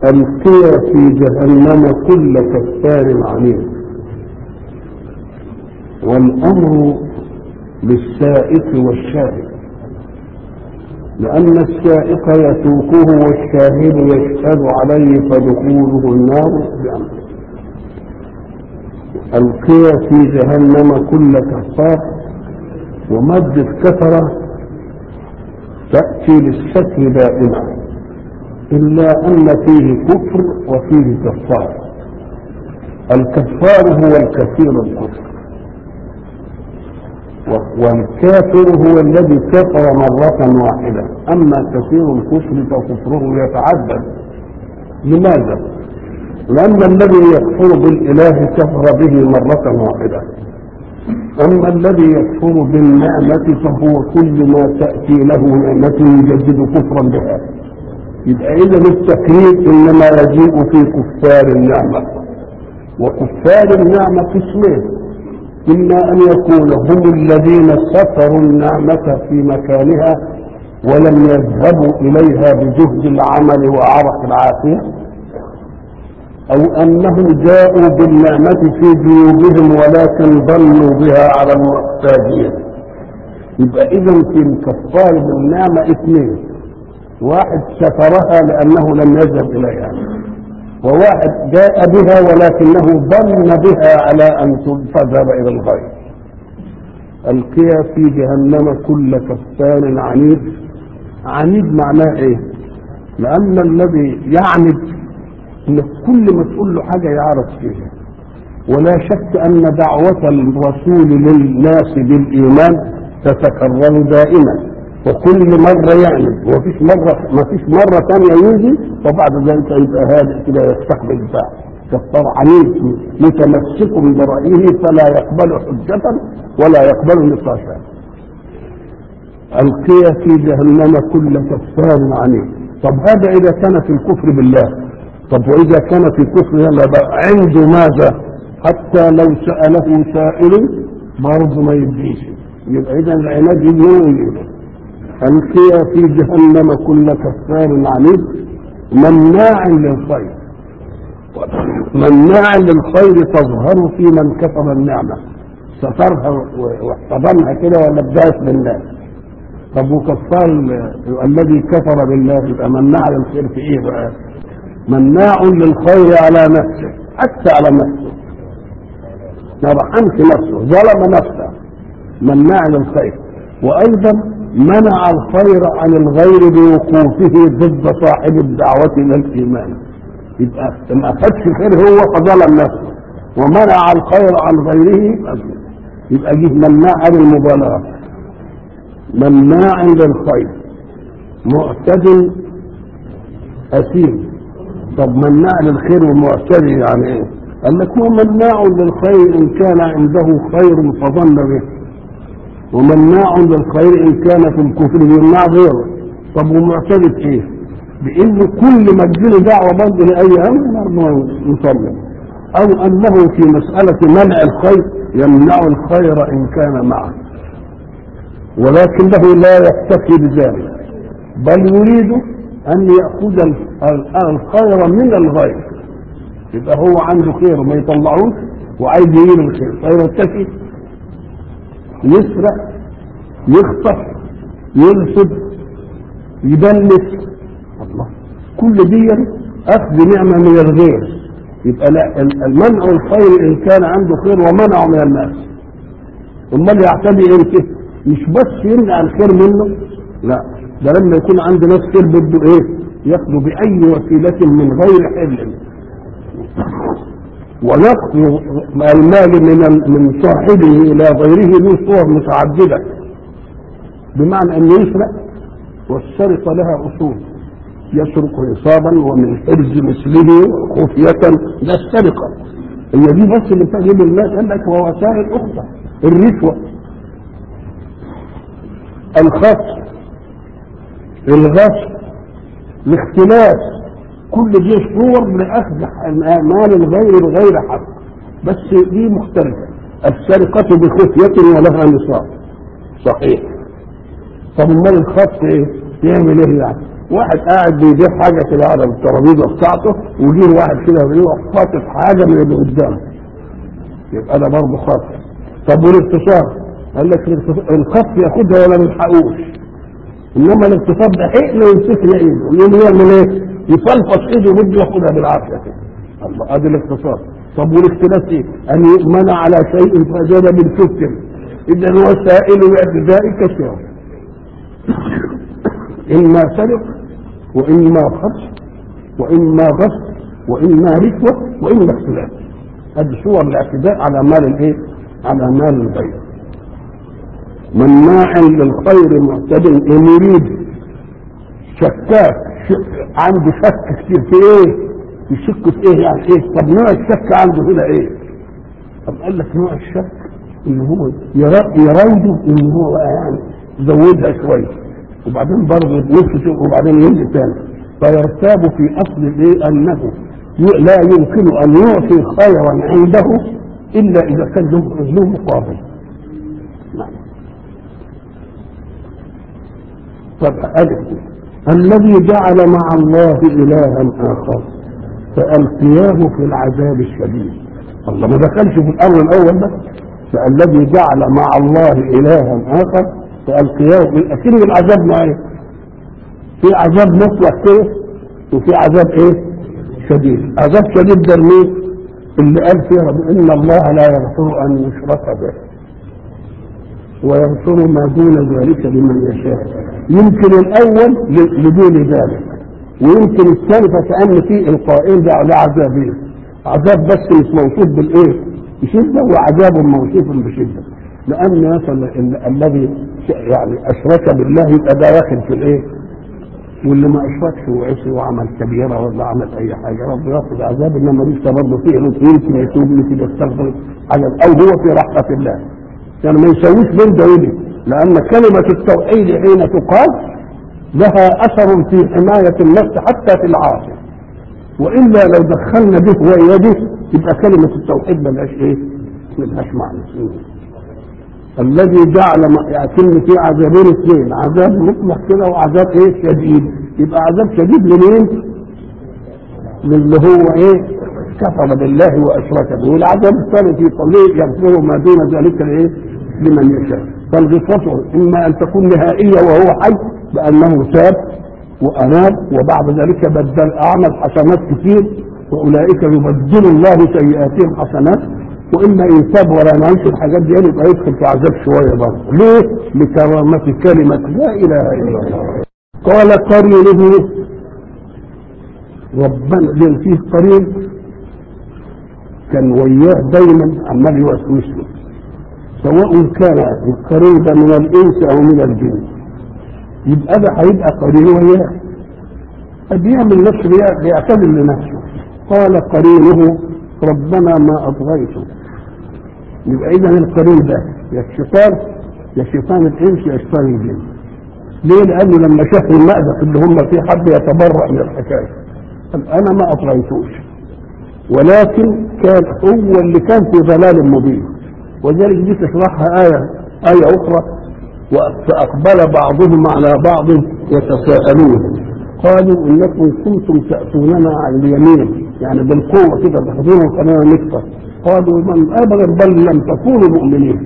ألقي في جهنم كل كفار عنيد والأمر للسائق والشاهد لأن السائق يسوقه والشاهد يشهد عليه فدخوله النار بأمره ألقي في جهنم كل كفار ومادة كفرة تأتي للستر دائما إلا أن فيه كفر وفيه كفار الكفار هو الكثير الكفر والكافر هو الذي كفر مرة واحدة أما كثير الكفر فكفره يتعدد لماذا؟ لأن الذي يكفر بالإله كفر به مرة واحدة أما الذي يكفر بالنعمة فهو كل ما تأتي له نعمة يجدد كفرا بها يبقى إذا التكريم إنما يجيء في كفار النعمة وكفار النعمة قسمين إما أن يكون هم الذين ستروا النعمة في مكانها ولم يذهبوا إليها بجهد العمل وعرق العافية أو أنهم جاءوا بالنعمة في جيوبهم ولكن ضلوا بها على المحتاجين يبقى إذا في الكفار بالنعمة اثنين واحد سترها لأنه لم يذهب إليها وواحد جاء بها ولكنه ظن بها على أن تذهب إلى الغير ألقي في جهنم كل كفار عنيد عنيد معناه إيه؟ لأن الذي يعند ان كل ما تقول له حاجه يعرف فيها ولا شك ان دعوه الرسول للناس بالايمان تتكرر دائما وكل مره يعمل ومفيش مره ما فيش مره ثانيه يجي وبعد ذلك يبقى هادئ كده يستقبل الباع كفار عنيد متمسك برايه فلا يقبل حجه ولا يقبل نقاشا القي في جهنم كل كفار عنيد طب هذا اذا كان في الكفر بالله طب واذا كان في كفر يلا بقى عنده ماذا حتى لو ساله سائل برضه ما يديش يبقى اذا العناد يجي القي في جهنم كل كفار عنيد مناع للخير مناع للخير تظهر في من كفر النعمه سترها واحتضنها كده ولا بدايه بالله طب وكفار الذي كفر بالله يبقى مناع للخير في ايه بقى؟ مناع للخير على نفسه حتى على نفسه ما رحمش نفسه ظلم نفسه مناع للخير وايضا منع الخير عن الغير بوقوفه ضد صاحب الدعوة إلى الإيمان يبقى ما أخذش الخير هو فظلم نفسه ومنع الخير عن غيره يبقى جه مناع عن المبالغة مناع للخير معتد أثيم طب مناع للخير ومعتدي يعني ايه؟ قال لك هو مناع للخير ان كان عنده خير فظن به ومناع للخير ان كان في الكفر يمنع غيره طب ومعتدي ايه؟ بان كل ما تجيله دعوه برضه لاي امر برضه يصلي او انه في مساله منع الخير يمنع الخير ان كان معه ولكنه لا يكتفي بذلك بل يريد ان ياخذ الخير من الغير يبقى هو عنده خير ما يطلعوش وعايز يجيب الخير فيرتكي يسرق يخطف يرصد يدلس الله كل دي اخذ نعمه من الغير يبقى لا المنع الخير ان كان عنده خير ومنعه من الناس امال يعتدي امتى مش بس يمنع الخير منه لا ده لما يكون عند ناس خير بده ايه ياخذوا باي وسيله من غير حل ونقض المال من من صاحبه الى غيره له صور متعدده بمعنى ان يسرق والسرقه لها اصول يسرق نصابا ومن حرز مثله خفية ده السرقة هي دي بس اللي تجيب الناس قال لك ووسائل أخرى الرشوة الخطف الغصب الاختلاس كل دي صور لاخذ مال الغير بغير حق بس دي مختلفه السرقه بخفيه ولها نصاب صحيح طب امال الخطف ايه؟ يعمل ايه يعني؟ واحد قاعد بيبيع حاجه كده على الترابيزه بتاعته ويجي واحد كده ويروح خاطف حاجه من اللي قدامه يبقى ده برضه خطف طب والاغتصاب قال لك الاغتصاب- الخطف ياخدها ولا ما يلحقوش انما الاغتصاب ده حقن ويمسك ايده ويقوم يعمل ايه؟ يفلفص ايده ويده ياخدها بالعافيه كده الله ادي الاغتصاب طب والاختلاس ايه؟ ان يؤمن على شيء فزاد بالكفر اذا وسائل الاعتداء كثيره اما سرق واما خطف واما غصب واما رشوه واما اختلاس هذه صور الاعتداء على مال الايه؟ على مال الغير مناع للخير معتد ان يريد شكاك ش- عنده شك كتير في ايه؟ يشك في ايه يعني ايه؟ طب نوع الشك عنده هنا ايه؟ طب قال لك نوع الشك ان هو يرا- يراوده ان هو يعني زودها شويه وبعدين برضه نفسه وبعدين ينزل تاني فيرتاب في اصل الايه انه ي- لا يمكن ان يعطي خيرا عنده الا اذا كان له له مقابل نعم طب ألف الذي جعل مع الله إلها آخر فألقياه في العذاب الشديد الله ما دخلش في الأمر الأول ده فالذي جعل مع الله إلها آخر فألقياه في أكيد العذاب معين في عذاب مطلق كده وفي عذاب إيه؟ شديد عذاب شديد ده لمين؟ اللي قال فيها إن الله لا يغفر أن يشرك به ويغفر ما دون ذلك لمن يشاء يمكن الاول ل- لدون ذلك ويمكن الثاني فكأن في القائل ده على عذابين عذاب بس مش موصوف بالايه بشده وعذاب موصوف بشده لان مثلا ال- الذي ش- يعني اشرك بالله يبقى ده واخد في الايه واللي ما اشركش وعصي وعمل كبيره ولا عمل اي حاجه رب ياخذ عذاب انما لسه برضه فيه له يمكن يتوب يمكن يستغفر على او هو في رحمه الله يعني ما يسويش بين ده وده لأن كلمة التوحيد حين تقال لها أثر في حماية النفس حتى في العاصي وإلا لو دخلنا به وإلى به يبقى كلمة التوحيد ملهاش إيه؟ ملهاش معنى الذي جعل ما- يأتم في عذابين اثنين عذاب مطلق كده وعذاب ايه شديد يبقى عذاب شديد لمين؟ للي هو ايه؟ كفر بالله واشرك به والعذاب الثاني في قوله يغفر ما دون ذلك لايه؟ لمن يشاء فالغفرة اما ان تكون نهائيه وهو حي بانه تاب واناب وبعد ذلك بدل اعمل حسنات كتير واولئك يبدل الله سيئاتهم حسنات واما يتاب ولا يعملش الحاجات دي يبقى يدخل في عذاب شويه برضه ليه؟ لكرامه كلمه لا اله الا الله قال قرينه ربنا لان فيه قرين كان وياه دايما عمال يوسوس له سواء كان القرين ده من الانس او من الجن يبقى ده هيبقى قرين وياه بيعمل نفسه بيع- بيعتذر لنفسه قال قرينه ربنا ما اطغيته يبقى اذا القرين ده يا الشيطان يا شيطان الانس يا شيطان الجن ليه؟ لانه لما شاف المأزق اللي هم فيه حب يتبرأ من الحكايه قال انا ما اطغيتوش ولكن كان هو اللي كان في ضلال مبين وذلك دي تشرحها آية آية أخرى فأقبل بعضهم على بعض يتساءلون قالوا إنكم كنتم تأتوننا عن اليمين يعني بالقوة كده تاخذونا وخلينا نكفر قالوا من أبدا بل لم تكونوا مؤمنين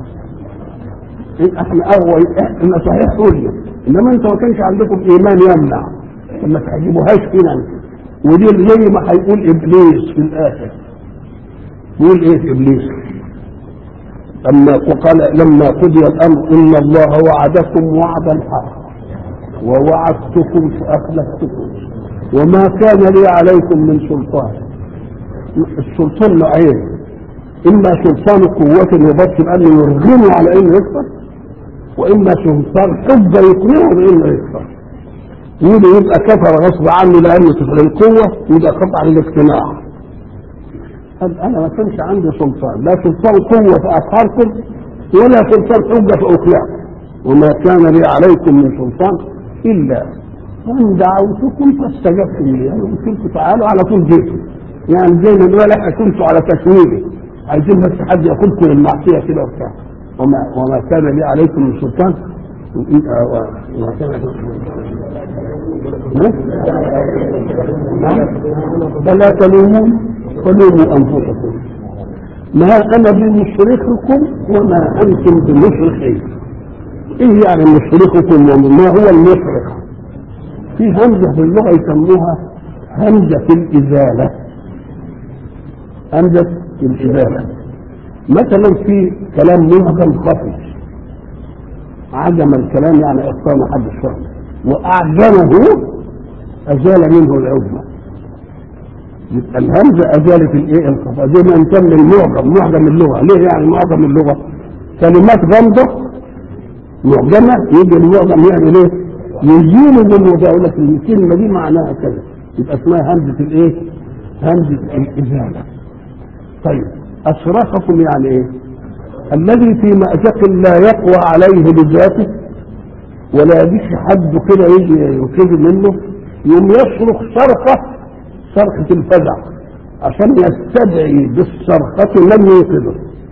إن احنا اول احنا صحيح قلنا انما انتوا ما كانش عندكم ايمان يمنع ما تعجبوهاش فينا انت ودي زي ما هيقول ابليس في الاخر يقول ايه في ابليس لما قال لما قضي الامر ان الله وعدكم وعد الحق ووعدتكم فاخلفتكم وما كان لي عليكم من سلطان السلطان نوعين اما سلطان قوة يبطل بأنه يرغمه على انه يكفر واما سلطان حجة يقنعه بانه يكفر يقول يبقى كفر غصب عنه لانه تفعل القوة يبقى قطع الاقتناع قال انا ما كانش عندي سلطان لا سلطان قوة فاقهركم ولا سلطان حجة فاقنعكم وما كان لي عليكم من سلطان الا ان دعوتكم فاستجبتم لي انا قلت لكم تعالوا على طول جيتوا يعني زي ما نقول احنا كنتوا على تسويري عايزين بس حد ياخدكم للمعصيه كده وبتاع وما وما كان لي عليكم من سلطان وما كان فلا تلومون ولوموا انفسكم ما انا بمشرككم وما انتم بمشركي ايه يعني مشرككم وما هو المشرك في همزه في اللغه يسموها همزه الازاله همزه الازاله مثلا في كلام مهجم خفي عجم الكلام يعني اخطاء حد الشر واعجمه ازال منه العجمه يبقى الهمزه ازالت الايه الخفاء زي ما نسمي المعجم معجم اللغه ليه يعني معجم اللغه كلمات غامضه معجمه يجي المعجم يعمل ايه؟ يزيل بالمجاوله الكلمه دي معناها كذا يبقى اسمها همزه الايه؟ همزه الازاله طيب أشرفكم يعني إيه؟ الذي في مأزق لا يقوى عليه بذاته ولا يجيش حد كده يجي ينقذ منه يوم يصرخ صرخة صرخة الفزع عشان يستدعي بالصرخة لم ينقذه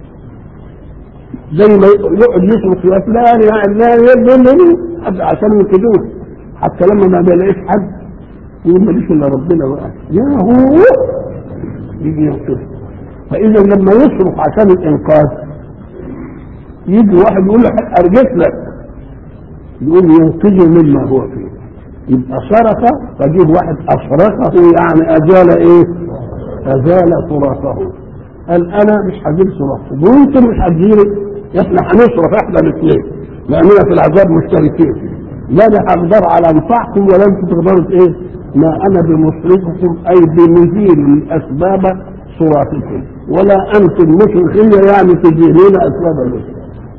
زي ما يقعد يصرخ يا فلان يا علان يا فلان عشان ينقذوه حتى لما ما بيلاقيش حد يقول ماليش الا ربنا بقى يا هو يجي ينقذه فاذا لما يصرخ عشان الانقاذ يجي واحد يقول له ارجت لك يقول ينقذه مما هو فيه يبقى صرخ فجيب واحد اصرخه يعني ازال ايه ازال صراخه قال انا مش هجيب صراخه وانتم مش هتجيبوا احنا هنصرخ احنا الاثنين لاننا في العذاب مشتركين لا انا هقدر على انفعكم ولا انتم تقدروا ايه ما انا بمصرخكم اي بمزيل اسباب صراخكم ولا انتم مشركين يعني تزيلون اسباب الاسلام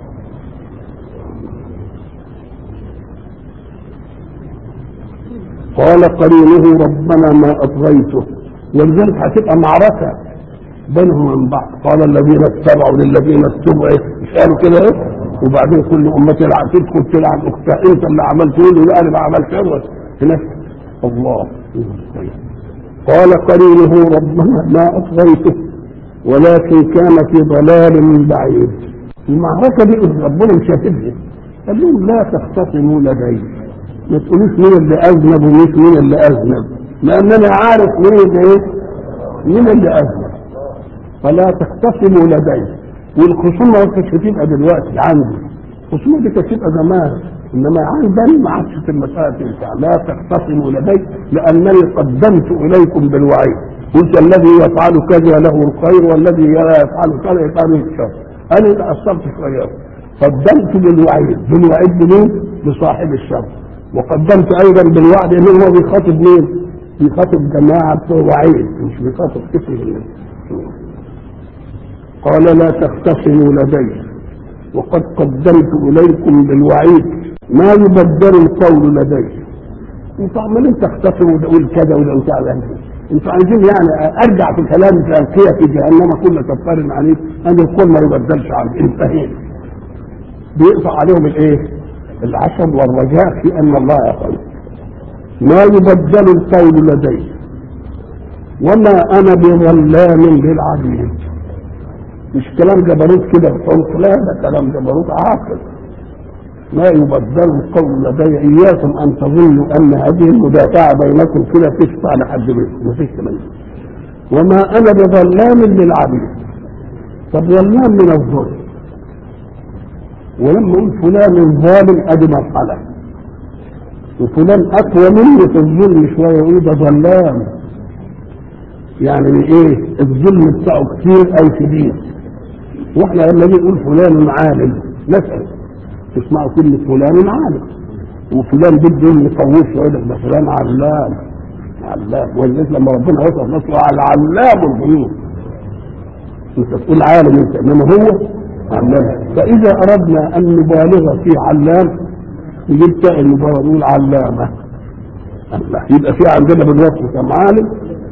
قال قرينه ربنا ما اطغيته ولذلك هتبقى معركه بينهم وبين بعض قال الذين اتبعوا للذين اتبعوا مش قالوا كده ايه وبعدين كل امه تلعب تدخل تلعب اختها انت اللي عملت ايه لا انا ما عملتش هناك الله قال قرينه ربنا ما اطغيته ولكن كان في ضلال بعيد المعركه دي ربنا مش هتبهي قال لهم لا تختصموا لدي ما تقولوش مين اللي اذنب ومش مين اللي اذنب لان انا عارف مين اللي ايه مين اللي اذنب فلا تختصموا لدي والخصومه ما كانتش هتبقى دلوقتي عندي الخصومه دي كانت هتبقى زمان انما عندي ما عادش المساله تنفع لا تختصموا لدي لانني قدمت اليكم بالوعيد قلت الذي يفعل كذا له الخير والذي لا يفعل كذا يفعل الشر انا تاثرت شويه قدمت بالوعيد بالوعيد بمين؟ بصاحب الشر وقدمت ايضا بالوعد ان هو بيخاطب مين؟ بيخاطب جماعه بتوع وعيد مش بيخاطب كتير الناس قال لا تختصموا لدي وقد قدمت اليكم بالوعيد ما يبدل القول لدي انتوا عمالين تختصموا وتقول كذا وده وتعالى انتوا عايزين يعني ارجع في كلام في القيه في جهنم كل كفار عنيد ان القول ما يبدلش عنه انتهينا بيقطع عليهم الايه؟ العشم والرجاء في ان الله يقول ما يبدل القول لدي وما انا بظلام للعبيد مش كلام جبروت كده بحنف لا ده كلام جبروت عاقل ما يبدل القول لدي اياكم ان تظنوا ان هذه المدافعه بينكم كده تشفع لحد منكم مفيش كلام وما انا بظلام للعبيد طب ظلام من الظلم ولما اقول فلان ظالم ادي مرحله وفلان اقوى مني في الظلم شويه يقول ده ظلام يعني ايه الظلم بتاعه كتير او شديد واحنا لما نيجي نقول فلان عالم نسال تسمعوا كلمه فلان عالم وفلان بده يقويه يقول لك ده فلان علام علام ولذلك لما ربنا وصف نفسه على علام الغيوب انت تقول عالم انت انما هو علام فاذا اردنا ان نبالغ في علام نجيب تاء المبالغه نقول علامه الله يبقى في عندنا بالوصف كم عالم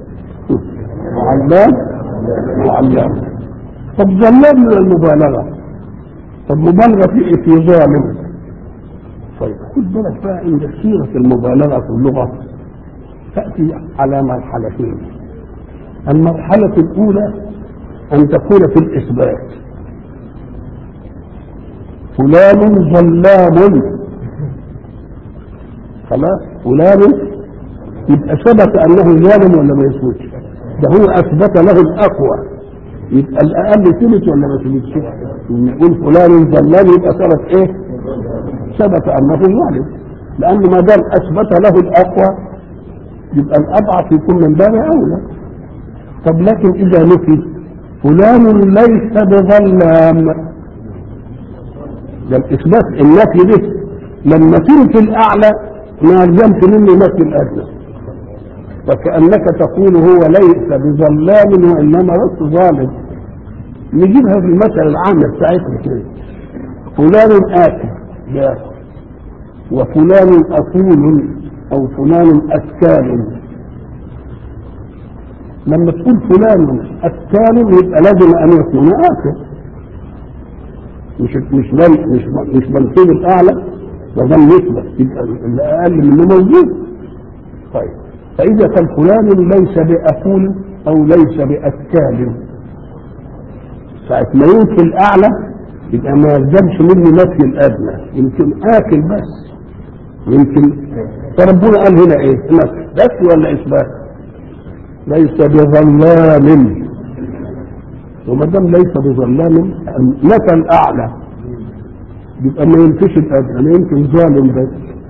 وعلام وعلام طب ظلام من المبالغه طب مبالغه في ايه في ظالم طيب خد بالك بقى ان سيره المبالغه في اللغه تاتي على مرحلتين المرحله الاولى ان تكون في الاثبات فلان ظلام خلاص فلان يبقى ثبت انه ظالم ولا ما يثبتش ده هو اثبت له الاقوى يبقى الاقل ثبت ولا ما ثبتش نقول فلان ظلام يبقى ثبت ايه ثبت انه ظالم لان ما دام اثبت له الاقوى يبقى الاضعف يكون من باب اولى طب لكن اذا نفي فلان ليس بظلام ده الاثبات النفي ده لما تنفي الاعلى ما يلزمش منه نفي الادنى وكانك تقول هو ليس بظلام وانما بس ظالم نجيبها في المثل العام بتاعتنا كده فلان آكل ياكل وفلان أكول أو فلان أكال لما تقول فلان أكال يبقى لازم أن يكون آكل مش مش بل مش مش منصوب الأعلى ما دام يثبت يبقى الأقل منه موجود طيب فإذا كان فلان ليس بأكول أو ليس بأكال ساعة ما ينفي الأعلى يبقى ما يلزمش مني نفي الأدنى يمكن آكل بس يمكن فربنا قال هنا إيه؟ نفي بس ولا إثبات؟ ليس بظلام وما دام ليس بظلام نفى الأعلى يبقى ما ينفيش الأدنى ما يمكن ظالم بس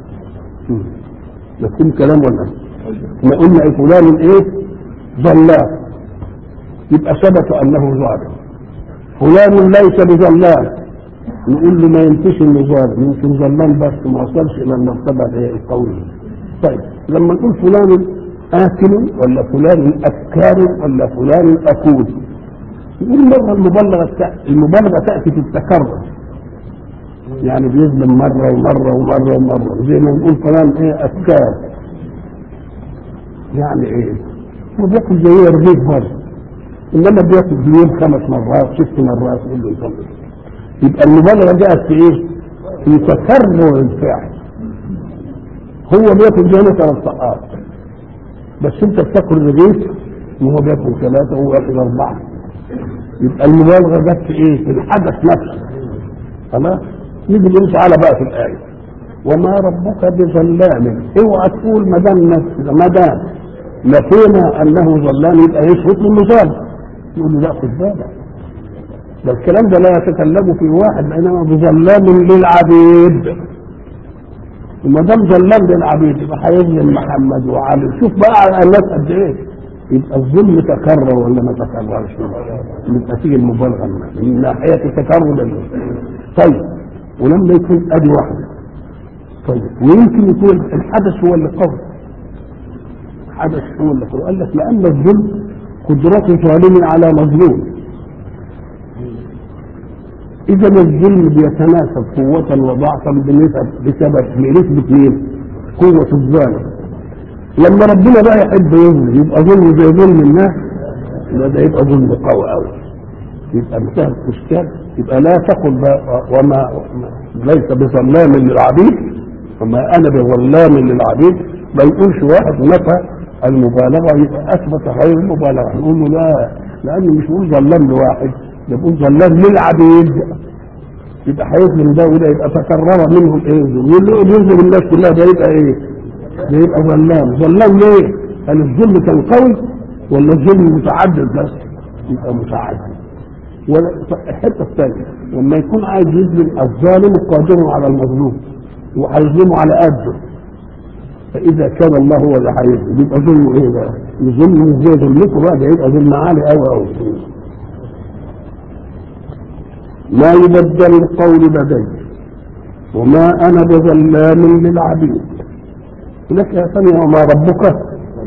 مفهوم كلام ولا ما قلنا إيه فلان إيه؟ ظلام يبقى ثبت أنه ظالم فلان ليس بظلام نقول له ما ينتش انه ظالم يمكن ظلام بس ما وصلش الى المرتبه القويه طيب لما نقول فلان آكل ولا فلان أكار ولا فلان أكول نقول مرة المبالغة تأتي المبالغة تأتي في التكرر يعني بيظلم مرة ومرة ومرة ومرة زي ما نقول فلان إيه أكار يعني إيه هو بياكل زي رغيف برضه انما بياكل في اليوم خمس مرات ست مرات يقول له يصلي يبقى المبالغه جاءت في ايه؟ في تكرر الفعل هو بياكل زي ثلاث ساعات بس انت بتاكل رغيف وهو بياكل ثلاثه وهو ياكل اربعه يبقى المبالغه جت في ايه؟ في الحدث نفسه خلاص؟ نيجي نقول تعالى بقى في الايه وما ربك بظلام اوعى تقول ما دام ما دام نفينا انه ظلام يبقى يثبت انه ظالم يقول له لا خد بالك ده الكلام ده لا يتكلم في واحد انما بظلام للعبيد وما دام ظلام للعبيد يبقى هيظلم محمد وعلي شوف بقى الناس قد ايه يبقى الظلم تكرر ولا ما تكررش يبقى تيجي المبالغه من ناحيه تكرر طيب ولما يكون ادي واحده طيب ويمكن يكون الحدث هو اللي قوي الحدث هو اللي قوي قال لك لان الظلم قدرة ظالم على مظلوم إذا الظلم بيتناسب قوة وضعفا بنسب بسبب بنسبة مين؟ قوة الظالم. لما ربنا بقى يحب يظلم يبقى ظلم زي ظلم الناس يبقى ده يبقى ظلم قوي قوي. يبقى انتهى الإشكال يبقى لا تقل بقى وما ليس بظلام للعبيد وما أنا بظلام للعبيد ما يقولش واحد نفى المبالغه يبقى اثبت غير المبالغه نقول له لا لانه مش بيقول ظلام لواحد ده بيقول ظلام للعبيد يبقى هيظلم ده وده يبقى تكرر منه الايه يقول له يظلم الناس كلها ده يبقى ايه؟ ده يبقى ظلام ظلام ليه؟ هل الظلم كان قوي ولا الظلم متعدد بس؟ يبقى متعدد والحته الثانيه لما يكون عايز يظلم الظالم قادر على المظلوم وهيظلمه على قده فاذا كان الله هو اللي هيظلم يبقى ظلمه ايه بقى؟ الظلم مش زي ظلمته بقى ده يبقى ظلم عالي قوي قوي ما يبدل القول لدي وما انا بظلام للعبيد لك يا ثانية وما ربك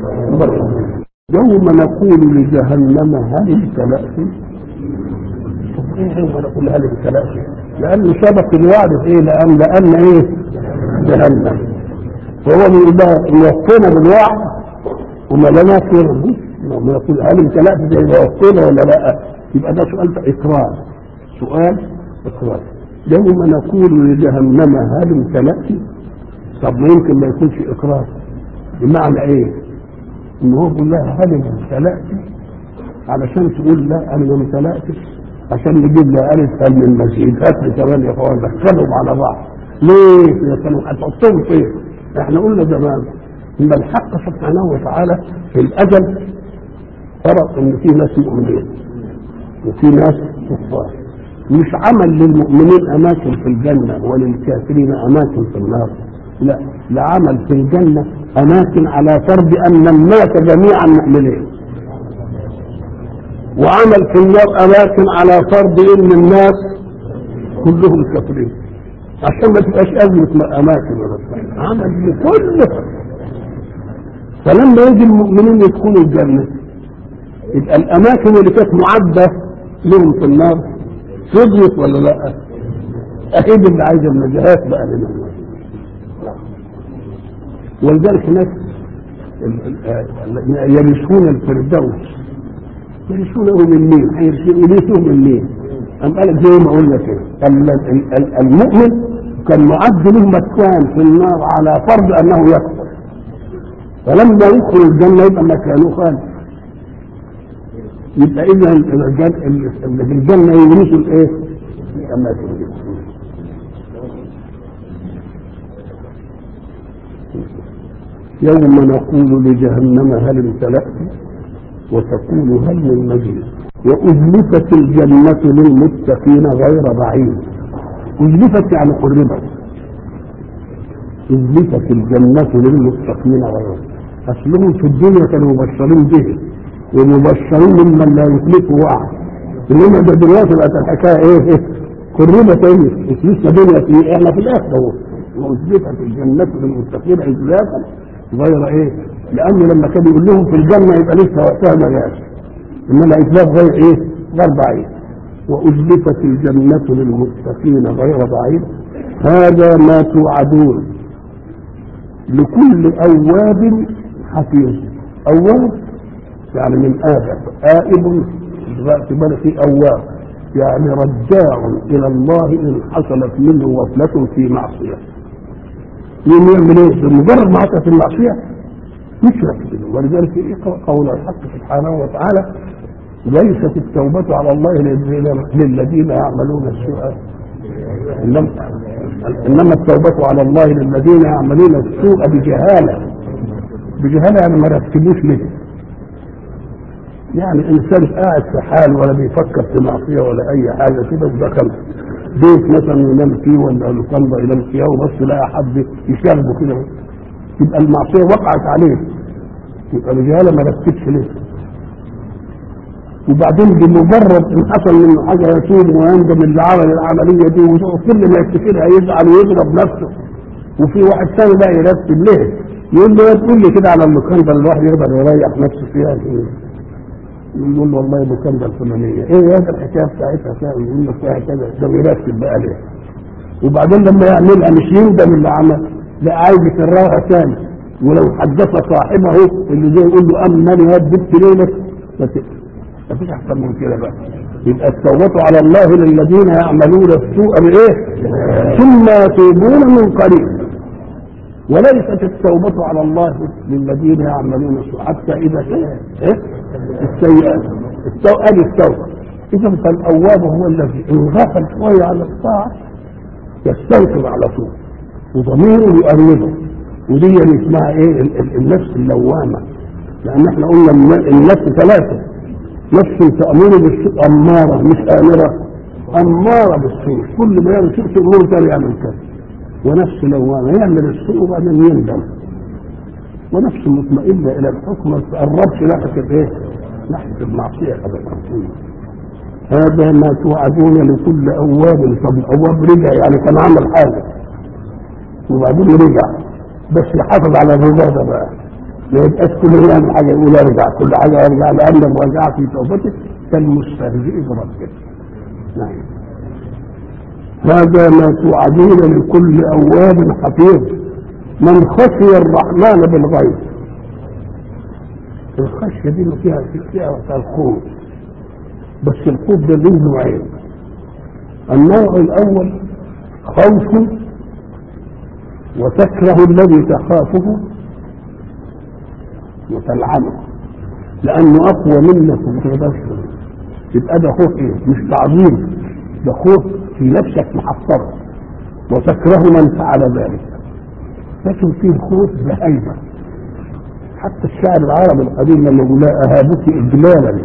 يوم نقول لجهنم هل امتلأت؟ ايه يوم نقول هل امتلأت؟ لأن سبق الوعد في ايه؟ لأن لأن ايه؟ جهنم فهو بيقول لها ان وفينا بالوعد وما لنا كرم ما يقول هل امتلأت زي ما وفينا ولا لا؟ يبقى ده سؤال اقرار سؤال اقرار يوم نقول لجهنم هل امتلأت؟ طب ما يمكن ما يكونش اقرار بمعنى ايه؟ ان هو بيقول لها هل امتلأت؟ علشان تقول لا انا ما امتلأتش عشان نجيب لها الف هل من مزيد هات لي كمان يا اخوان دخلهم على بعض ليه؟ كانوا هتحطهم فين؟ احنا قلنا زمان إن الحق سبحانه وتعالى في الأزل فرض إن في ناس مؤمنين وفي ناس كفار مش عمل للمؤمنين أماكن في الجنة وللكافرين أماكن في النار لا لعمل في الجنة أماكن على فرض أن الناس جميعا مؤمنين وعمل في النار أماكن على فرض أن الناس كلهم كافرين عشان ما تبقاش أزمة أماكن ولا بتاع. عمل لكل فلما يجي المؤمنين يدخلوا الجنة يبقى الأماكن اللي كانت معدة لهم في النار فضيت ولا لا؟ أكيد اللي عايز النجاة بقى لنا ولذلك هناك يرثون الفردوس يرثونه من مين؟ يرثوه من مين؟ أم قال زي ما قلنا كده المؤمن كان معد له مكان في النار على فرض أنه يكفر فلما يدخل الجنة يبقى مكانه خالد يبقى إذا اللي في الجنة يورثوا الإيه؟ الأماكن دي يوم نقول لجهنم هل امتلأت وتقول هل من مزيد وأزلفت الجنة للمتقين غير بعيد أزلفت يعني قربت أزلفت الجنة للمتقين غير أصلهم في الدنيا كانوا مبشرين به ومبشرين ممن لا يخلفه وعد إنما ده دلوقتي بقت الحكاية إيه إيه قربت إيه مش لسه دنيا في إحنا في الآخرة أهو وأزلفت الجنة للمتقين إزلافا غير إيه لأنه لما كان يقول لهم في الجنة يبقى لسه وقتها ما جاش إنما إزلاف غير إيه غير بعيد وأزلفت الجنة للمتقين غير بعيد هذا ما توعدون لكل أواب حفيظ أواب يعني من آدم آئب في بالك في أواب يعني رجاع إلى الله إن حصلت منه وفلة في معصية يوم يعمل ايه؟ بمجرد ما عصى في المعصية يشرك به ولذلك قول الحق سبحانه وتعالى ليست التوبة على الله للذين يعملون السوء إنما, إنما التوبة على الله للذين يعملون السوء بجهالة بجهالة يعني ما رتبوش ليه يعني إنسان قاعد في حال ولا بيفكر في معصية ولا أي حاجة كده ودخل بيت مثلا ينام فيه ولا لوكاندا ينام فيها وبس لقى حد يشاغبه كده يبقى المعصية وقعت عليه يبقى بجهالة ما رتبش ليه وبعدين بمجرد ان حصل منه حاجه يتوب ويندم اللي عمل العمليه دي وكل ما يفتكرها يزعل ويضرب نفسه وفي واحد ثاني بقى يرتب ليه يقول له تقول لي كده على المكانده اللي الواحد يقدر يريح نفسه فيها يقول له والله المكانده الفلانيه ايه هذا الحكايه بتاعتها كده يقول له فيها كذا ده بيرتب بقى ليه وبعدين لما يعملها مش يندم اللي عمل لا عايز يكررها ثاني ولو حدث صاحبه اللي زي يقول له امن يا بنت ليلك مفيش احسن من كده بقى يبقى التوبة على الله للذين يعملون السوء بايه ثم يتوبون من قريب وليست التوبة على الله للذين يعملون السوء حتى إذا كان إيه؟ السيئات التو... أدي التوبة إذا فالأواب هو الذي إن غفل شوية عن الطاعة يستنكر على طول وضميره يقربه ودي اللي اسمها ايه النفس اللوامة لأن احنا قلنا النفس ثلاثة نفس تأمر بالسوء أمارة مش آمرة أمارة بالسوء كل ما يعمل سوء تأمر تاني يعمل كذا ونفس لوامة يعمل السوء وبعدين يندم ونفس مطمئنة إلى الحكم ما تقربش ناحية الإيه؟ ناحية المعصية أبدا هذا ما توعدون لكل أواب طب الأواب رجع يعني كان عمل حاجة وبعدين رجع بس يحافظ على الرجوع ده بقى ما يبقاش كل يعمل حاجه يقول ارجع كل حاجه ارجع لان الرجعه في توبته كالمستهزئ بربه نعم هذا ما توعدون لكل اواب حفيظ من خشي الرحمن بالغيب الخشيه دي فيها فيها الخوف بس الخوف ده له نوعين النوع الاول خوف وتكره الذي تخافه وتلعنه لانه اقوى منك وما تقدرش يبقى ده خوف ايه؟ مش تعظيم ده خوف في نفسك محصره وتكره من فعل ذلك لكن فيه خوف بهيبه حتى الشعر العربي القديم لما يقول لها اهابك اجلالا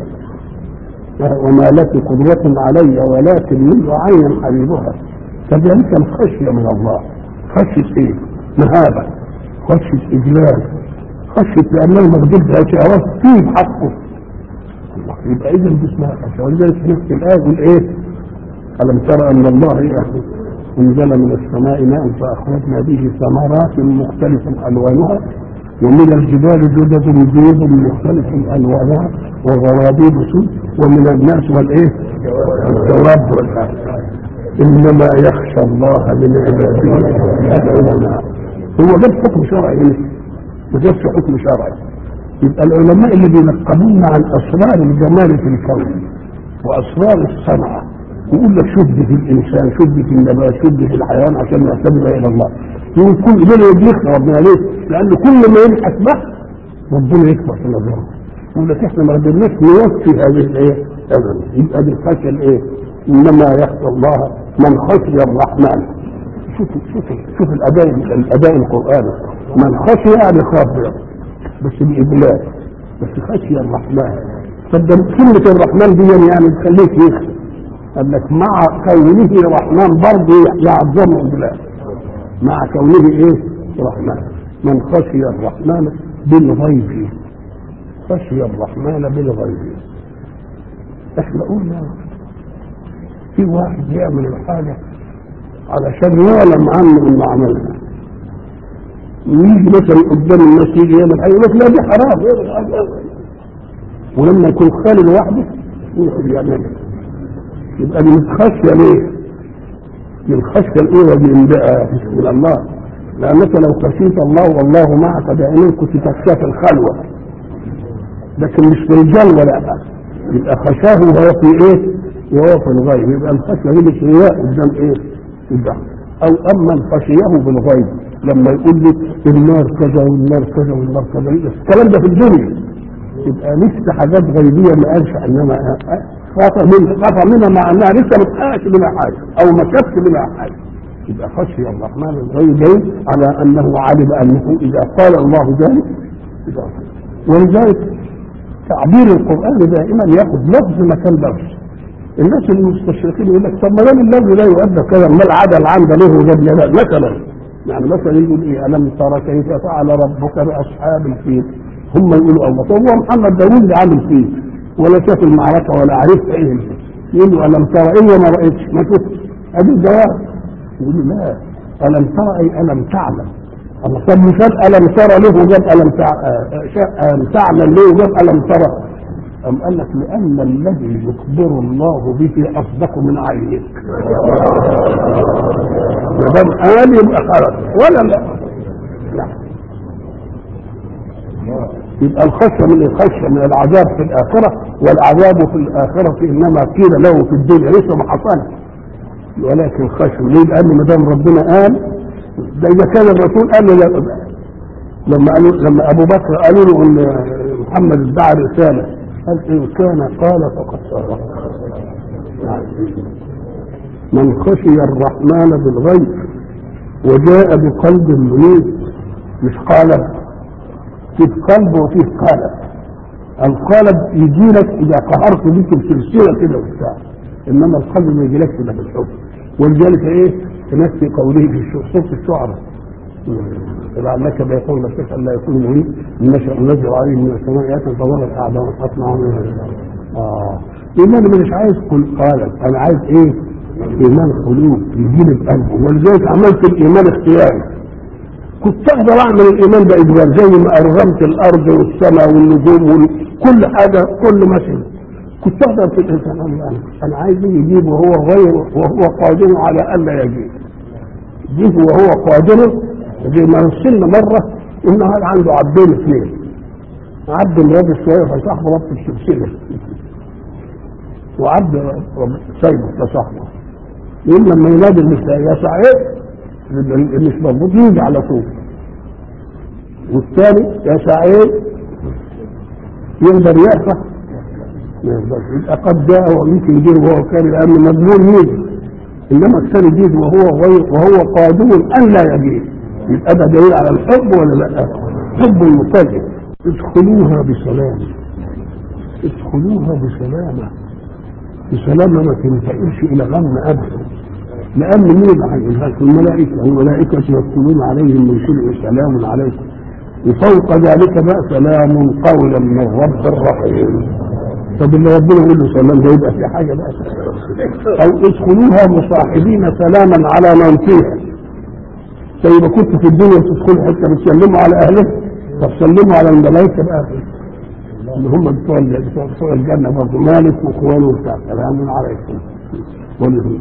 وما لك قدوة علي ولكن من عين حبيبها كذلك الخشية من الله خشية ايه؟ مهابة خشية اجلال خشية لانه مكذوب باشياء فيه حقه الله يبقى اذا دي اسمها خشية ولذلك في نفس الايه يقول ايه؟ الم ترى ان الله إيه؟ انزل من السماء ماء فاخرجنا به ثمرات مختلفا الوانها ومن الجبال جدد بيض مختلف الوانها وغرابيب سود ومن الناس والايه؟ الدواب والحاجة انما يخشى الله من عباده العلماء هو جاب حكم شرعي هنا ما جابش حكم شرعي يبقى العلماء اللي بينقبون عن اسرار الجمال في الكون واسرار الصنعه يقول لك شوف دي في الانسان شوف دي في النبات شوف دي في الحيوان عشان نعتبر الى الله يقول كل دول يبلغ ربنا ليه؟ لان كل ما يبحث بحث ربنا يكبر في نظره يقول لك احنا ما قدرناش نوفي هذه الايه؟ ابدا يبقى دي الخشيه الايه؟ انما يخشى الله من خشي الرحمن شوف شوف شوف الاداء الاداء القراني من خشي يعني خاف بس باجلال بس خشي الرحمن فده كلمه الرحمن دي يعني تخليك يخشى قال لك مع كونه رحمن برضه يعظم اجلال مع كونه ايه رحمن من خشي الرحمن بالغيب خشي الرحمن بالغيب احنا قلنا في واحد يعمل الحاجة علشان يعلم عنه انه عملها ويجي مثلا قدام الناس يجي يعمل حاجه يقول لك لا دي حرام ولما يكون خالي لوحده يدخل يعملها يبقى دي متخشيه ليه؟ دي الخشيه الاولى دي من بقى من الله لانك لو خشيت الله والله معك دائما كنت تخشى في الخلوه لكن مش في الجلوه لا يبقى خشاه وهو في ايه؟ وهو في الغيب يبقى الخشيه دي مش رياء قدام ايه؟ قدام او اما خشيه بالغيب لما يقول لي النار كذا والنار كذا والنار كذا الكلام ده في الدنيا يبقى لسه حاجات غيبيه ما قالش انما خاف من خاف منها مع انها لسه ما تحققش منها حاجه او ما شافش منها حاجه يبقى خشي الرحمن الغيب دليل على انه علم انه اذا قال الله ذلك إذا ولذلك تعبير القران دائما ياخذ لفظ مكان لفظ الناس المستشرقين يقول لك طب ما دام اللفظ لا يؤدى كذا ما العدل عنده له وجاب لا مثلا يعني مثلا يقول ايه الم ترى كيف فعل ربك باصحاب الفيل هم يقولوا الله طب هو محمد داوود اللي عامل فيه ولا شاف المعركه ولا عرف ايه يقولوا الم ترى ايه ما رايتش ما شفتش ادي الجواب يقولوا لا الم ترى اي الم تعلم الله طب مثال الم ترى له جاب الم تعلم له جاب الم ترى أم قال لك لأن الذي يخبر الله به أصدق من عينك. ما دام قال يبقى خلاص ولا لا؟ لا. يبقى الخشية من الخشية من العذاب في الآخرة والعذاب في الآخرة إنما قيل له في الدنيا لسه ما حصلش ولكن خشية ليه؟ لأن ما دام ربنا قال ده إذا كان الرسول قال له لما قالوا لما أبو بكر قالوا له إن محمد ادعى رسالة قال إن كان قال فقد صدق من خشي الرحمن بالغيب وجاء بقلب منيب مش قالب في قلب وفيه قالب القالب يجي لك اذا قهرت بك بسلسله كده وبتاع انما القلب ما يجيلكش الا بالحب ولذلك ايه نفس قوله في صوت الشعراء لعلك بيقول لك لا يكون مريد النشأ النزل عليه من السماء ياتي فظل الاعداء وقطنا اه ايمان مش عايز كل قالب انا عايز ايه ايمان قلوب يجيني بقلبه ولذلك عملت الايمان اختياري كنت اقدر اعمل الايمان ده اجبار زي ما ارغمت الارض والسماء والنجوم وكل حاجه كل مثل كنت اقدر في الانسان انا انا عايز يجيب وهو غير وهو قادر على الا يجيب يجيب وهو قادر زي ما وصلنا مره ان هذا عنده عبدين اثنين عبد مراد شويه فصاحبه ربط السلسله وعبد سايبه فصاحبه يقول لما ينادي المساء يا سعيد مش مربوط يجي على طول والثاني يا سعيد يقدر يقطع ما يقدرش يبقى قد جاء ويمكن يجي وهو كان لأن مضمون يجي إنما الثاني يجي وهو غير وهو قادر أن لا يجي يبقى ده دليل على الحب ولا لا؟ حب المتجه ادخلوها بسلام ادخلوها بسلامة بسلامة ما تنتقلش إلى غم أبدا لأن مين اللي هيقولها الملائكة الملائكة يدخلون عليهم من كل سلام عليكم وفوق ذلك بقى سلام قولا من رب رحيم طب اللي ربنا يقول له سلام ده يبقى في حاجة بقى أو ادخلوها مصاحبين سلاما على من فيها زي ما كنت في الدنيا بتدخل حته بتسلموا على اهله طب سلموا على الملائكه بقى اللي هم بتوع بتوع بتوع الجنه برضه مالك واخوانه وبتاع سلام عليكم ولهم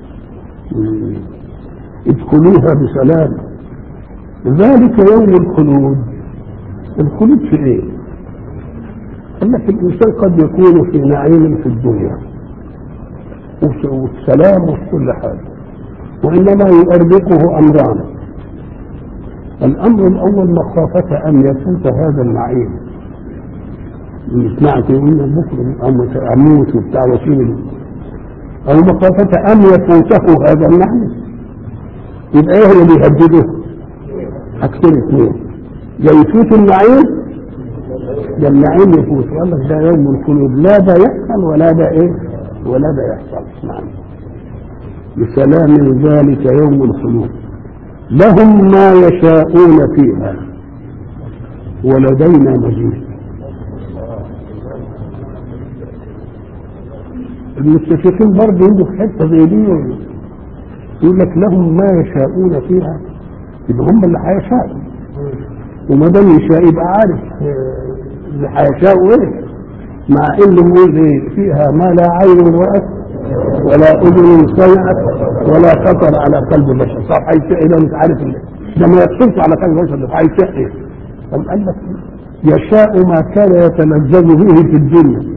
ادخلوها بسلام ذلك يوم الخلود الخلود في ايه؟ قال لك الانسان قد يكون في نعيم في الدنيا والسلام وفي كل حاجه وانما يؤرقه امران الامر الاول مخافه ان يفوت هذا النعيم سمعت يقول بكره اموت وبتاع وسيل او مخافه ان يفوته هذا النعيم يبقى ايه اللي بيهدده حاجتين اثنين يا يفوت النعيم يا النعيم يفوت يقول لك ده يوم الخلود لا ده يحصل ولا ده ايه ولا ده يحصل نعم بسلام ذلك يوم الخلود لهم ما يشاءون فيها ولدينا مزيد المستشرقين برضه يجوا في حته زي دي يقول لك لهم ما يشاءون فيها يبقى هم اللي هيشاءوا وما دام يشاء يبقى عارف اللي هيشاءوا ايه مع انه بيقول ايه فيها ما لا عين رأت ولا اذن سمعت ولا خطر على قلب بشر صح هيشاء ده مش عارف اللي. ده ما يخطرش على قلب بشر ده هيشاء ايه طب قال لك يشاء ما كان يتلذذ به في الدنيا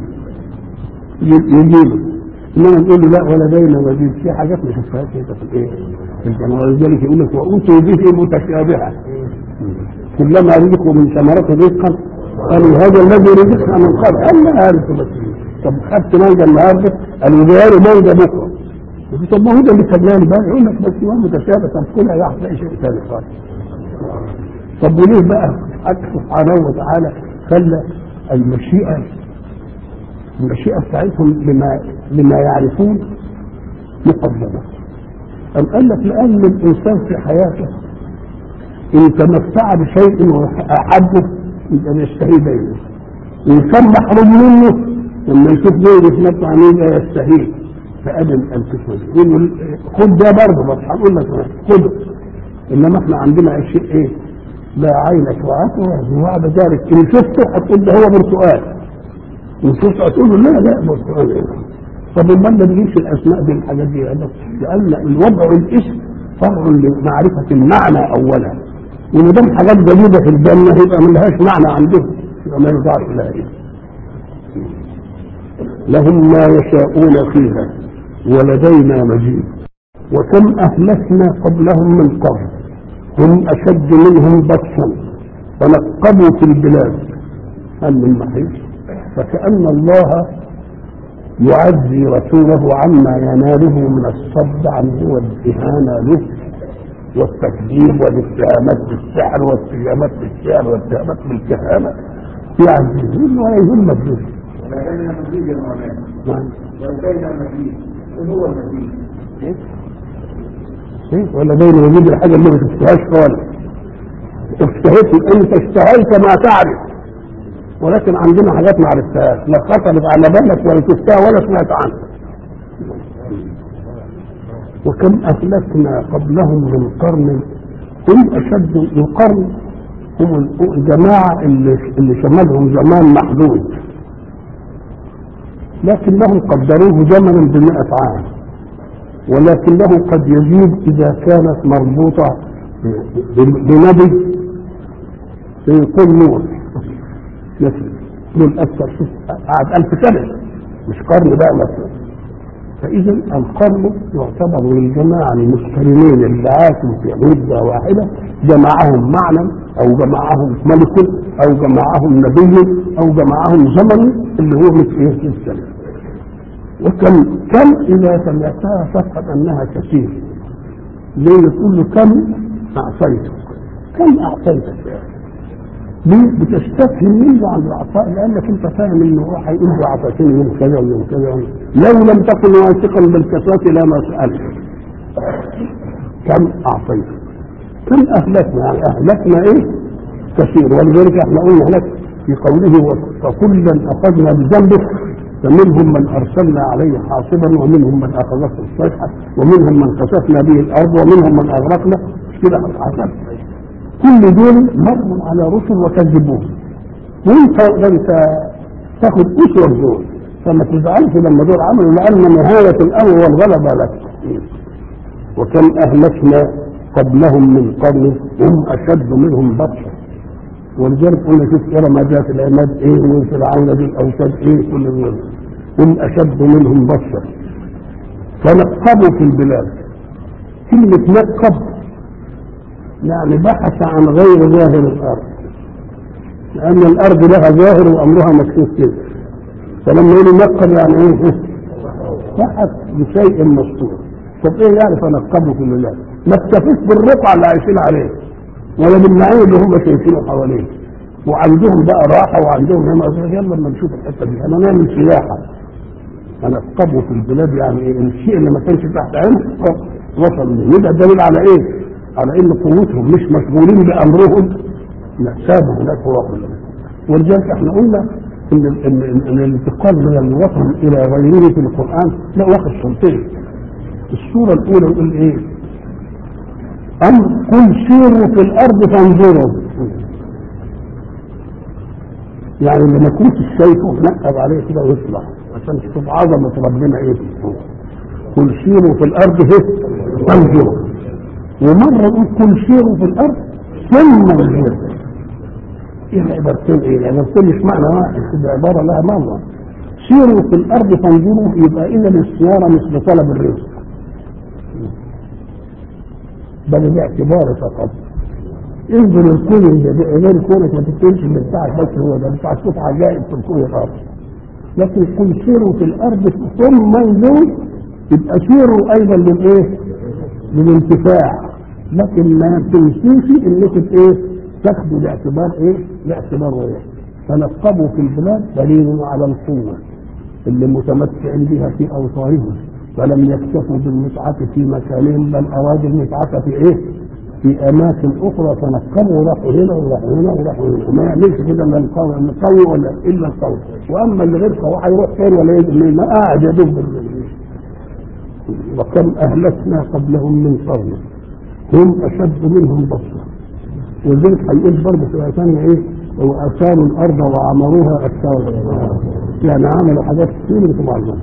يجيبه انما نقول له لا ولدينا مزيد في حاجات ما شفتهاش انت في الايه؟ في الجنه ولذلك يقول لك واتوا به متشابها كلما رزقوا من ثمرات رزقا قالوا هذا الذي رزقنا من قبل قال لا هذا تبسيط طب خدت مانجا النهارده قالوا جاي مانجا بكره طب ما هو ده اللي خلاني بقى يقول لك بس هو متشابه طب كلها راح تلاقي شيء ثاني خالص طب وليه بقى حق سبحانه وتعالى خلى المشيئه المشيئة بتاعتهم لما لما يعرفون مقدمة أم قال لك لأن الإنسان في حياته إن تمتع بشيء وأحبه يبقى يشتهي دايما إن كان محروم منه لما يشوف غيره يتمتع عليه يستهيه فأدم القسمة دي يقول خد ده برضه بس هقول لك خده إنما إحنا عندنا شيء إيه؟ لا عينك رأته وبعد ذلك إن شفته هتقول ده هو برتقال وشفت هتقول له لا لا برتقال إيه؟ طب امال ما بيجيبش الاسماء دي الحاجات دي لان الوضع الاسم فرع لمعرفه المعنى اولا وما دام حاجات جديده في الجنه يبقى ما لهاش معنى عندهم يبقى ما يرجعش لها ايه لهم ما يشاءون فيها ولدينا مزيد وكم اهلكنا قبلهم من قرن هم اشد منهم بطشا فنقبوا في البلاد هل من محيط فكأن الله يعزي رسوله عما يناله من الصد عنه والإهانة له والتكذيب والاتهامات بالسحر والاتهامات بالشعر والاتهامات بالكهانة يعزيه ولا يهمك به. ولدينا مزيد يا مولانا نعم. ولدينا مزيد ايه هو المزيد؟ إيه؟ ولا بين وجود الحاجة اللي ما تشتهاش خالص. اشتهيت انت اشتهيت ما تعرف ولكن عندنا حاجات ما عرفتهاش لا خطرت على بالك ولا شفتها ولا سمعت عنها وكم اهلكنا قبلهم من قرن هم اشد القرن هم الجماعه اللي اللي شملهم زمان محدود لكنهم قدروه زمنا بمئة عام ولكنه قد يزيد اذا كانت مربوطه بنبي يقول نور مثل دول أكثر شوف قعد ألف سنة مش قرن بقى مثلا فإذا القرن يعتبر للجماعة المقترنين اللي عاشوا في مدة واحدة جمعهم معنى أو جمعهم ملك أو جمعهم نبي أو جمعهم زمن اللي هو مثل إيه في السنة وكم كم إذا سمعتها تفهم أنها كثير ليه تقول له كم أعطيتك كم أعطيتك يا أخي ليه بتستفهم منه عن العطاء لانك انت فاهم انه هو هيقول له عطيتني يوم كذا ويوم كذا لو لم تكن واثقا بالكسوة لما سالت كم اعطيت كم اهلكنا يعني اهلكنا ايه كثير ولذلك احنا قلنا هناك في قوله فكلا اخذنا بذنبه فمنهم من ارسلنا عليه حاصبا ومنهم من اخذته الصيحه ومنهم من خسفنا به الارض ومنهم من اغرقنا مش كده حسب كل دول مروا على رسل وكذبوه وانت انت تاخد اسوه دول فما تزعلش لما دول عملوا لان نهايه الامر والغلبه لك وكم اهلكنا قبلهم من قرن هم اشد منهم بطشا ولذلك قلنا شوف ارم ذات العماد ايه وفرعون ذي الاوتاد ايه كل دول هم اشد منهم بطشا فنقبوا في البلاد كلمه نقب يعني بحث عن غير ظاهر الارض لان الارض لها ظاهر وامرها مكشوف كده فلما يقولوا نقب يعني ايه بحث بشيء مستور طب ايه يعني فنقبوا في البلاد ما اكتفوش بالرقعه اللي عايشين عليه ولا بالنعيم اللي هم شايفينه حواليه وعندهم بقى راحه وعندهم هنا يلا لما نشوف الحته دي انا نعمل سياحه فنقبوا في البلاد يعني ايه الشيء اللي ما كانش تحت عين وصل له يبقى دليل على ايه؟ على ان قوتهم مش مشغولين بامرهم لا سابوا هناك وراحوا ولذلك احنا قلنا ان ان ان الانتقال من الوطن الى غيره في القران لا واخد صورتين الصوره الاولى يقول ايه؟ أم قل سيروا في الأرض فانظروا يعني لما كنت شايفه نقب عليه كده ويطلع عشان تشوف عظمة ربنا ايه في السوق قل سيروا في الأرض فانظروا ومرة يقول قل سيروا في الأرض ثم انظروا ايه العبارتين ايه العبارتين مش معنى واحد كده عبارة لها مرة سيروا في الأرض فانظروا يبقى إذا السيارة مش لطلب الرزق بل باعتبار فقط انظر الكون غير كونك ما تكونش اللي بتاعك بس هو ده بتاع تشوف عجائب في الكون الارض لكن قل سيروا في الارض ثم انظروا يبقى سيروا ايضا للايه؟ للانتفاع لكن ما تنسوش انكم ايه؟ تاخدوا باعتبار ايه؟ باعتبار ايه؟ تنقبوا في البلاد دليل على القوه اللي متمتعين بها في اوطانهم فلم يكتفوا بالمتعة في مكانهم بل أرادوا المتعة في إيه؟ في أماكن أخرى تنقلوا وراحوا هنا وراحوا هنا وراحوا هنا وما يعملش كده إلا القوي القوي ولا إلا القوي وأما اللي غير قوي هيروح فين ولا يجي ما قاعد يدب وكم أهلكنا قبلهم من قرن هم أشد منهم بصرا ولذلك هيقول برضه في ثانية إيه؟ وأثاروا الأرض وعمروها أكثر يعني عملوا حاجات كتير انتم عارفين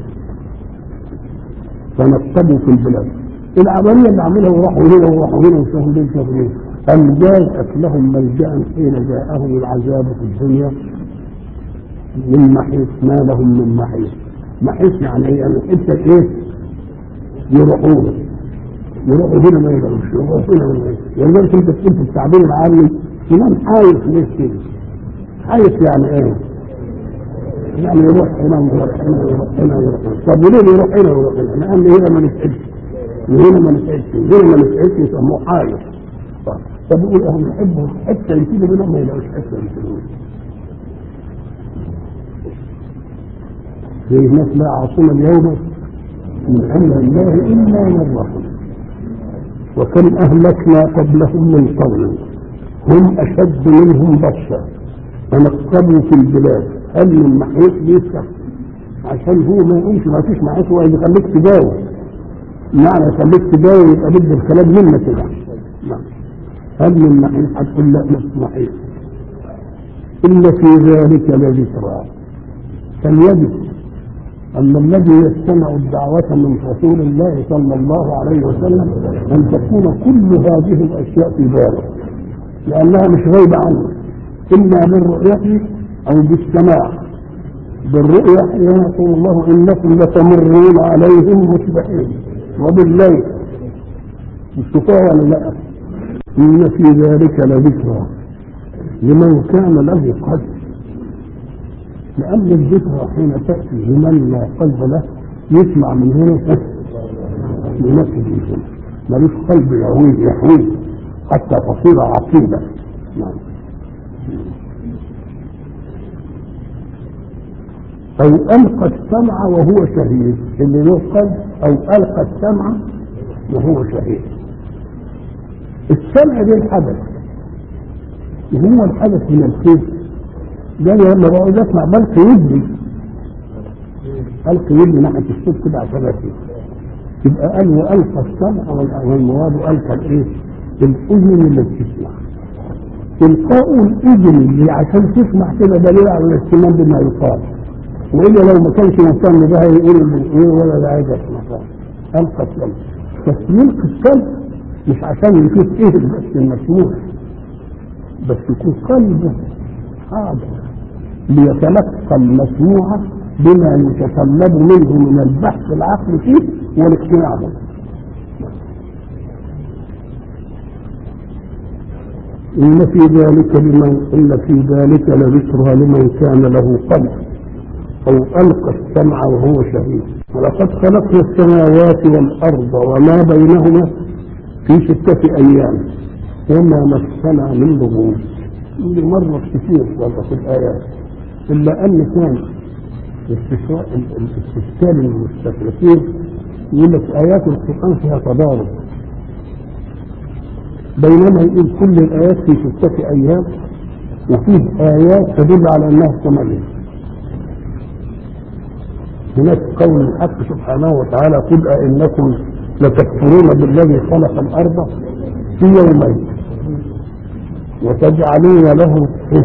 فنقبوا في البلاد العملية اللي عملها وراحوا هنا وراحوا هنا وشافوا دول شافوا هنا أم جاءت لهم ملجأ حين جاءهم العذاب في الدنيا من محيط ما لهم من محيط محيط يعني ايه يعني حتة ايه يروحون يروحوا هنا ما يقدروش يروحوا هنا ما يقدروش ولذلك انت تقول في التعبير العامي فلان حايف ليش كده حايف يعني ايه يعني يروح هنا ويروح هنا ويروح هنا ويروح هنا طب وليه يروح هنا ويروح هنا؟ لأن هنا ما نسألش وهنا ما نسألش وهنا ما نسألش يسموه حاير طب يقول اهم نحبه حتى يسيبوا منهم ما يلاقوش حتى يسيبوا زي الناس لا عاصم اليوم من امر الله الا من رحم وكم اهلكنا قبلهم من قرن هم اشد منهم بطشا فنقبوا في البلاد هل من محيط بيفتح عشان هو ما يقومش ما فيش محيط هو يخليك تجاوب معنى يخليك تجاوب يبقى بدي الكلام منك كده نعم هل من محيط هتقول لا مش محيط إلا في ذلك لذكرى فليجب أن الذي يستمع الدعوة من رسول الله صلى الله عليه وسلم أن تكون كل هذه الأشياء في باله لأنها مش غايبة عنه إما بالرؤية أو بالسماع بالرؤية يقول الله إنكم لتمرون عليهم مصبحين وبالليل الشفاء ولا لا إن في ذلك لذكرى لمن كان له قلب لأن الذكرى حين تأتي لمن لا قلب له يسمع من هنا لنفسه الإنسان ملوش قلب يهوي يحوي حتى تصير عقيدة نعم أو ألقى السمع وهو شهيد اللي له قلب أو ألقى السمع وهو شهيد السمع ده الحدث وهو الحدث من الكيف ده أنا لما بقعد أسمع بلقي ودني ألقي ودني ناحية الصوت كده عشان أسمع يبقى قال وألقى السمع والمراد ألقى الإيه؟ الأذن اللي بتسمع إلقاء الأذن اللي عشان تسمع كده دليل على الاهتمام بما يقال وإلا لو ما كانش مهتم بها يقول إيه ولا لا عايز أسمع ألقى السمع بس يلقي السمع مش عشان يشوف إيه بس المسموع بس يكون قلبه حاضر ليتلقى المسموع بما يتطلب منه من البحث العقلي فيه والاقتناع به إن في ذلك لمن إن في ذلك لذكرى لمن كان له قلب أو ألقى السمع وهو شهيد ولقد خلقنا السماوات والأرض وما بينهما في ستة أيام وما مسنا من لغوب اللي مرت كثير والله في الآيات إلا أن كان الاستشكال المستشرقين يقول لك آيات القرآن فيها تضارب بينما يقول كل الآيات في ستة أيام وفيه آيات تدل على أنها ثمانية هناك قول الحق سبحانه وتعالى قل أئنكم لتكفرون بالذي خلق الأرض في يومين وتجعلون له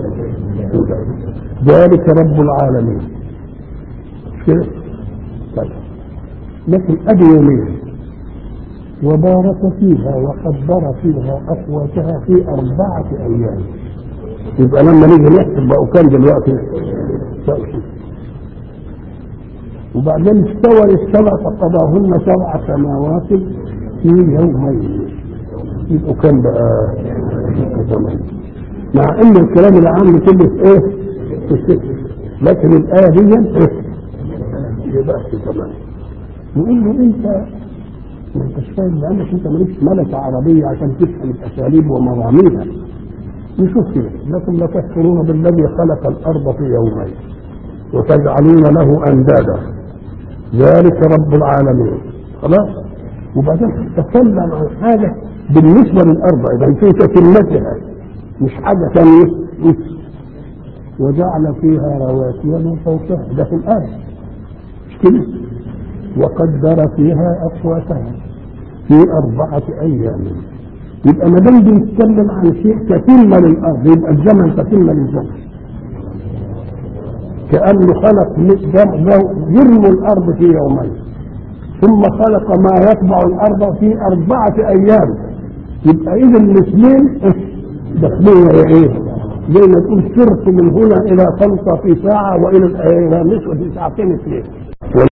ذلك رب العالمين كده طيب لكن ادي يومين وبارك فيها وقدر فيها اقواتها في اربعه ايام يبقى لما نيجي نحسب بقوا كام دلوقتي وبعدين استوى السبع فقضاهن سبع سماوات في يومين يبقوا كام بقى؟ ثمانية مع ان الكلام العام كله في ايه؟ في الستة لكن الآية دي يبقى في ثمانية يقول له انت ما انتش فاهم لانك انت مالكش ملكة عربية عشان تفهم الاساليب ومراميها نشوف كده لكم لتكفرون بالذي خلق الارض في يومين وتجعلون له اندادا ذلك رب العالمين خلاص وبعدين تتكلم عن حاجة بالنسبة للأرض إذا في تتمتها مش حاجة ثانية وجعل فيها رواسي من فوقها ده في الأرض مش كده وقدر فيها أقواتها في أربعة أيام يبقى ما دام بنتكلم عن شيء كتمة للأرض يبقى الزمن كتمة للزمن كأنه خلق يرموا الأرض في يومين ثم خلق ما يتبع الأرض في أربعة أيام يبقى إذا الاثنين داخلين إيه؟ زي ما تقول سرت من هنا إلى طنطا في ساعة وإلى إلى نصف في ساعتين اثنين